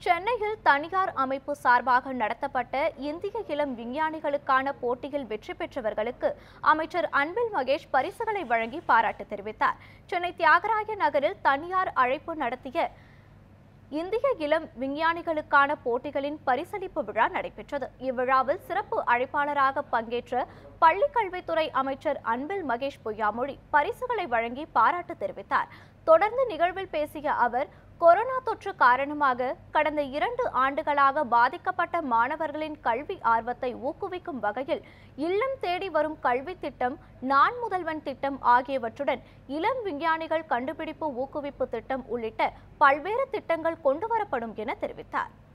சென்னையில் தனியார் அமைப்பு சார்பாக நடத்தப்பட்ட இந்திய இளம் விஞ்ஞானிகளுக்கான போட்டியில் வெற்றி பெற்றவர்களுக்கு அமைச்சர் அன்பில் மகேஷ் பரிசுகளை வழங்கி பாராட்டு தெரிவித்தார் சென்னை தியாகராய நகரில் தனியார் அழைப்பு நடத்திய இந்திய இளம் விஞ்ஞானிகளுக்கான போட்டிகளின் பரிசளிப்பு விழா நடைபெற்றது இவ்விழாவில் சிறப்பு அழைப்பாளராக பங்கேற்ற பள்ளிக் கல்வித்துறை அமைச்சர் அன்பில் மகேஷ் பொய்யாமொழி பரிசுகளை வழங்கி பாராட்டு தெரிவித்தார் தொடர்ந்து நிகழ்வில் பேசிய அவர் கொரோனா தொற்று காரணமாக கடந்த இரண்டு ஆண்டுகளாக பாதிக்கப்பட்ட மாணவர்களின் கல்வி ஆர்வத்தை ஊக்குவிக்கும் வகையில் இல்லம் தேடி வரும் கல்வி திட்டம் நான் முதல்வன் திட்டம் ஆகியவற்றுடன் இளம் விஞ்ஞானிகள் கண்டுபிடிப்பு ஊக்குவிப்பு திட்டம் உள்ளிட்ட பல்வேறு திட்டங்கள் கொண்டுவரப்படும் என தெரிவித்தார்